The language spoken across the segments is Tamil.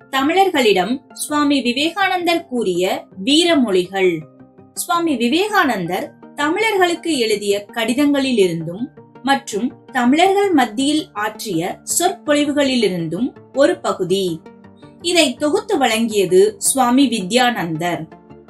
தமிழர்களிடம் சுவாமி விவேகானந்தர் கூறிய வீரமொழிகள் சுவாமி விவேகானந்தர் தமிழர்களுக்கு எழுதிய கடிதங்களிலிருந்தும் மற்றும் தமிழர்கள் மத்தியில் ஆற்றிய சொற்பொழிவுகளிலிருந்தும் ஒரு பகுதி இதை தொகுத்து வழங்கியது சுவாமி வித்யானந்தர்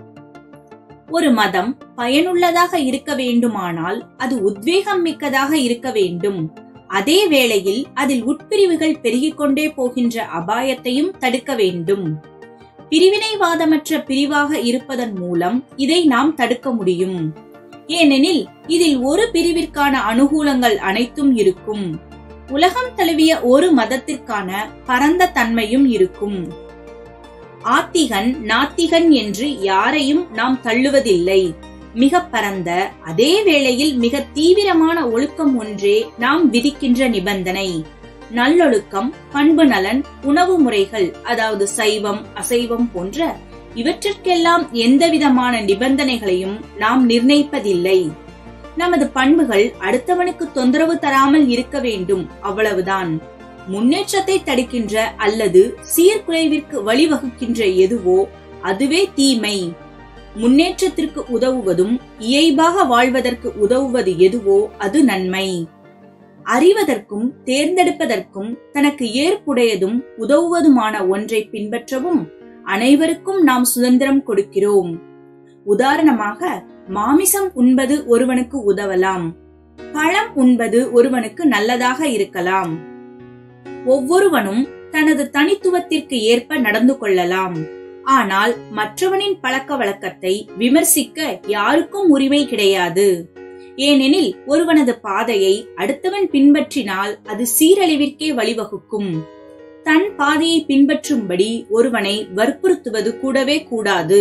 ஒரு மதம் பயனுள்ளதாக இருக்க வேண்டுமானால் அது உத்வேகம் மிக்கதாக இருக்க வேண்டும் அதே வேளையில் அதில் உட்பிரிவுகள் பெருகிக் கொண்டே போகின்ற அபாயத்தையும் தடுக்க வேண்டும் பிரிவினைவாதமற்ற பிரிவாக இருப்பதன் மூலம் இதை நாம் தடுக்க முடியும் ஏனெனில் இதில் ஒரு பிரிவிற்கான அனுகூலங்கள் அனைத்தும் இருக்கும் உலகம் தழுவிய ஒரு மதத்திற்கான பரந்த தன்மையும் இருக்கும் ஆத்திகன் நாத்திகன் என்று யாரையும் நாம் தள்ளுவதில்லை மிக பரந்த அதே வேளையில் மிக தீவிரமான ஒழுக்கம் ஒன்றே நாம் விதிக்கின்ற நிபந்தனை நல்லொழுக்கம் பண்பு நலன் உணவு முறைகள் அதாவது சைவம் அசைவம் போன்ற இவற்றிற்கெல்லாம் எந்தவிதமான நிபந்தனைகளையும் நாம் நிர்ணயிப்பதில்லை நமது பண்புகள் அடுத்தவனுக்கு தொந்தரவு தராமல் இருக்க வேண்டும் அவ்வளவுதான் முன்னேற்றத்தை தடுக்கின்ற அல்லது சீர்குலைவிற்கு வழிவகுக்கின்ற எதுவோ அதுவே தீமை முன்னேற்றத்திற்கு உதவுவதும் இயல்பாக வாழ்வதற்கு உதவுவது எதுவோ அது நன்மை அறிவதற்கும் தேர்ந்தெடுப்பதற்கும் தனக்கு ஏற்புடையதும் உதவுவதுமான ஒன்றை பின்பற்றவும் அனைவருக்கும் நாம் சுதந்திரம் கொடுக்கிறோம் உதாரணமாக மாமிசம் உண்பது ஒருவனுக்கு உதவலாம் பழம் உண்பது ஒருவனுக்கு நல்லதாக இருக்கலாம் ஒவ்வொருவனும் தனது தனித்துவத்திற்கு ஏற்ப நடந்து கொள்ளலாம் ஆனால் மற்றவனின் பழக்க வழக்கத்தை விமர்சிக்க யாருக்கும் உரிமை கிடையாது ஏனெனில் ஒருவனது பாதையை அடுத்தவன் பின்பற்றினால் அது சீரழிவிற்கே வழிவகுக்கும் தன் பாதையை பின்பற்றும்படி ஒருவனை வற்புறுத்துவது கூடவே கூடாது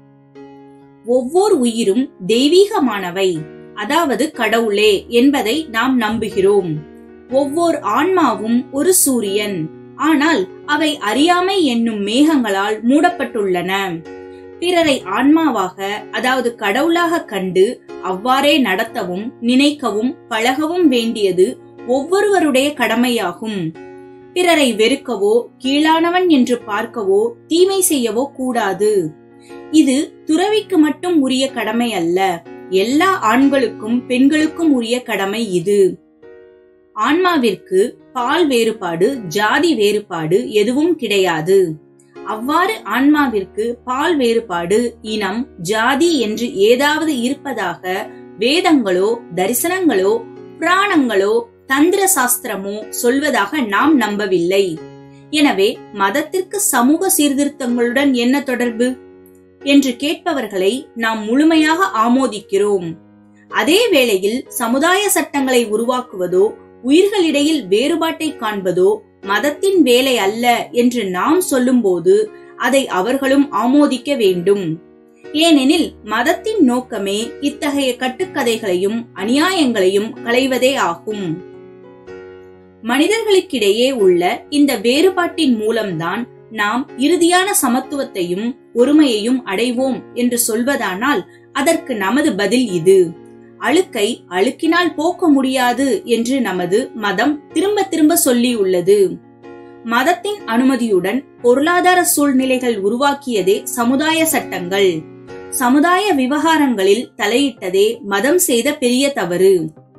ஒவ்வொரு உயிரும் தெய்வீகமானவை அதாவது கடவுளே என்பதை நாம் நம்புகிறோம் ஒவ்வொரு ஆன்மாவும் ஒரு சூரியன் ஆனால் அவை அறியாமை என்னும் மேகங்களால் மூடப்பட்டுள்ளன பிறரை ஆன்மாவாக அதாவது கடவுளாக கண்டு அவ்வாறே நடத்தவும் நினைக்கவும் பழகவும் வேண்டியது ஒவ்வொருவருடைய கடமையாகும் பிறரை வெறுக்கவோ கீழானவன் என்று பார்க்கவோ தீமை செய்யவோ கூடாது இது துறவிக்கு மட்டும் உரிய கடமை அல்ல எல்லா ஆண்களுக்கும் பெண்களுக்கும் உரிய கடமை இது ஆன்மாவிற்கு பால் வேறுபாடு ஜாதி வேறுபாடு எதுவும் கிடையாது அவ்வாறு ஆன்மாவிற்கு பால் வேறுபாடு இனம் ஜாதி என்று ஏதாவது இருப்பதாக வேதங்களோ தரிசனங்களோ புராணங்களோ தந்திர சாஸ்திரமோ சொல்வதாக நாம் நம்பவில்லை எனவே மதத்திற்கு சமூக சீர்திருத்தங்களுடன் என்ன தொடர்பு என்று கேட்பவர்களை நாம் முழுமையாக ஆமோதிக்கிறோம் அதே வேளையில் சமுதாய சட்டங்களை உருவாக்குவதோ உயிர்களிடையில் வேறுபாட்டை காண்பதோ மதத்தின் வேலை அல்ல என்று நாம் சொல்லும்போது அதை அவர்களும் ஆமோதிக்க வேண்டும் ஏனெனில் மதத்தின் நோக்கமே இத்தகைய கட்டுக்கதைகளையும் அநியாயங்களையும் களைவதே ஆகும் மனிதர்களுக்கிடையே உள்ள இந்த வேறுபாட்டின் மூலம்தான் நாம் இறுதியான சமத்துவத்தையும் ஒருமையையும் அடைவோம் என்று சொல்வதானால் அதற்கு நமது பதில் இது அழுக்கை அழுக்கினால் போக்க முடியாது என்று நமது மதம் திரும்ப திரும்ப சொல்லியுள்ளது மதத்தின் அனுமதியுடன் பொருளாதார சூழ்நிலைகள் உருவாக்கியதே சமுதாய சட்டங்கள் சமுதாய விவகாரங்களில் தலையிட்டதே மதம் செய்த பெரிய தவறு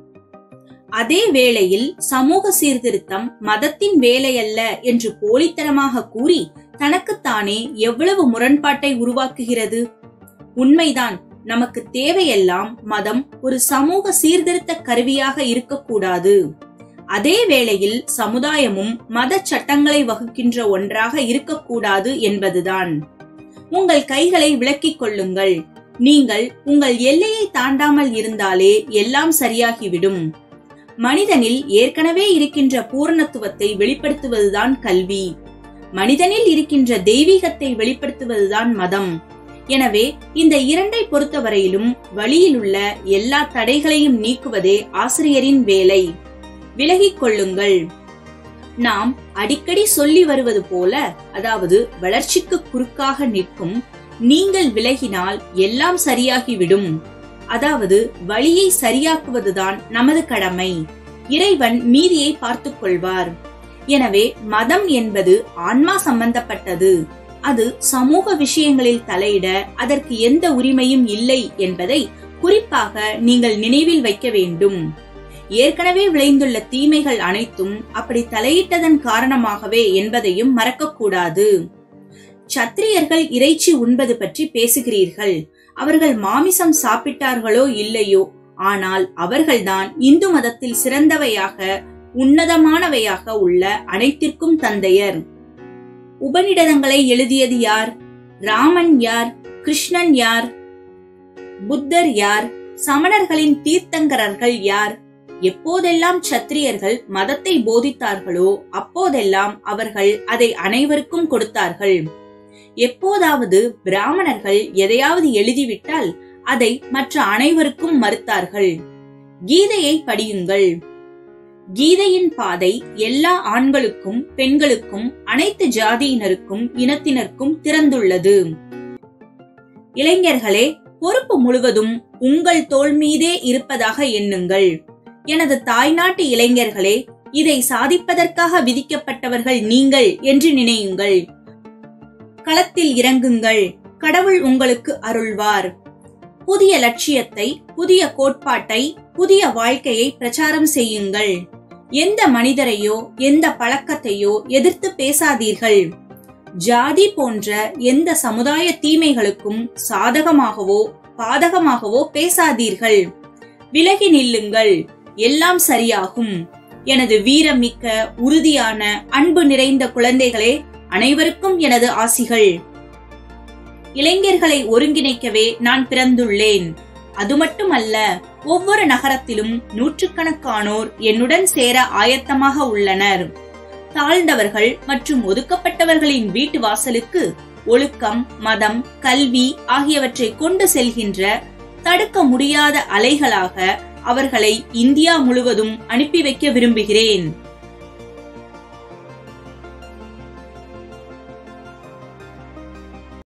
அதே வேளையில் சமூக சீர்திருத்தம் மதத்தின் வேலையல்ல என்று போலித்தனமாக கூறி தனக்குத்தானே எவ்வளவு முரண்பாட்டை உருவாக்குகிறது உண்மைதான் நமக்கு தேவையெல்லாம் மதம் ஒரு சமூக சீர்திருத்த கருவியாக இருக்கக்கூடாது அதே வேளையில் சமுதாயமும் மத சட்டங்களை வகுக்கின்ற ஒன்றாக இருக்கக்கூடாது என்பதுதான் உங்கள் கைகளை விளக்கிக் கொள்ளுங்கள் நீங்கள் உங்கள் எல்லையை தாண்டாமல் இருந்தாலே எல்லாம் சரியாகிவிடும் மனிதனில் ஏற்கனவே இருக்கின்ற பூரணத்துவத்தை வெளிப்படுத்துவதுதான் கல்வி மனிதனில் இருக்கின்ற தெய்வீகத்தை வெளிப்படுத்துவதுதான் மதம் எனவே இந்த இரண்டை பொறுத்தவரையிலும் வழியில் உள்ள எல்லா தடைகளையும் நீக்குவதே ஆசிரியரின் வேலை விலகிக் கொள்ளுங்கள் நாம் அடிக்கடி சொல்லி வருவது போல அதாவது வளர்ச்சிக்கு குறுக்காக நிற்கும் நீங்கள் விலகினால் எல்லாம் சரியாகிவிடும் அதாவது வழியை சரியாக்குவதுதான் நமது கடமை இறைவன் மீதியை பார்த்துக் கொள்வார் எனவே மதம் என்பது ஆன்மா சம்பந்தப்பட்டது அது சமூக விஷயங்களில் தலையிட அதற்கு எந்த உரிமையும் இல்லை என்பதை குறிப்பாக நீங்கள் நினைவில் வைக்க வேண்டும் ஏற்கனவே விளைந்துள்ள தீமைகள் அனைத்தும் அப்படி தலையிட்டதன் காரணமாகவே என்பதையும் மறக்கக்கூடாது சத்திரியர்கள் இறைச்சி உண்பது பற்றி பேசுகிறீர்கள் அவர்கள் மாமிசம் சாப்பிட்டார்களோ இல்லையோ ஆனால் அவர்கள்தான் இந்து மதத்தில் சிறந்தவையாக உன்னதமானவையாக உள்ள அனைத்திற்கும் தந்தையர் உபநிடதங்களை எழுதியது யார் ராமன் யார் கிருஷ்ணன் யார் புத்தர் யார் சமணர்களின் தீர்த்தங்கரர்கள் யார் எப்போதெல்லாம் சத்திரியர்கள் மதத்தை போதித்தார்களோ அப்போதெல்லாம் அவர்கள் அதை அனைவருக்கும் கொடுத்தார்கள் எப்போதாவது பிராமணர்கள் எதையாவது எழுதிவிட்டால் அதை மற்ற அனைவருக்கும் மறுத்தார்கள் கீதையை படியுங்கள் கீதையின் பாதை எல்லா ஆண்களுக்கும் பெண்களுக்கும் அனைத்து ஜாதியினருக்கும் இனத்தினருக்கும் திறந்துள்ளது இளைஞர்களே பொறுப்பு முழுவதும் உங்கள் தோள் மீதே இருப்பதாக எண்ணுங்கள் எனது தாய்நாட்டு இளைஞர்களே இதை சாதிப்பதற்காக விதிக்கப்பட்டவர்கள் நீங்கள் என்று நினையுங்கள் களத்தில் இறங்குங்கள் கடவுள் உங்களுக்கு அருள்வார் புதிய லட்சியத்தை புதிய கோட்பாட்டை புதிய வாழ்க்கையை பிரச்சாரம் செய்யுங்கள் எந்த மனிதரையோ எந்த பழக்கத்தையோ எதிர்த்து பேசாதீர்கள் ஜாதி போன்ற எந்த சமுதாய தீமைகளுக்கும் சாதகமாகவோ பாதகமாகவோ பேசாதீர்கள் விலகி நில்லுங்கள் எல்லாம் சரியாகும் எனது வீரமிக்க உறுதியான அன்பு நிறைந்த குழந்தைகளே அனைவருக்கும் எனது ஆசிகள் இளைஞர்களை ஒருங்கிணைக்கவே நான் பிறந்துள்ளேன் அது மட்டுமல்ல ஒவ்வொரு நகரத்திலும் நூற்றுக்கணக்கானோர் என்னுடன் சேர ஆயத்தமாக உள்ளனர் தாழ்ந்தவர்கள் மற்றும் ஒதுக்கப்பட்டவர்களின் வீட்டு வாசலுக்கு ஒழுக்கம் மதம் கல்வி ஆகியவற்றை கொண்டு செல்கின்ற தடுக்க முடியாத அலைகளாக அவர்களை இந்தியா முழுவதும் அனுப்பி வைக்க விரும்புகிறேன்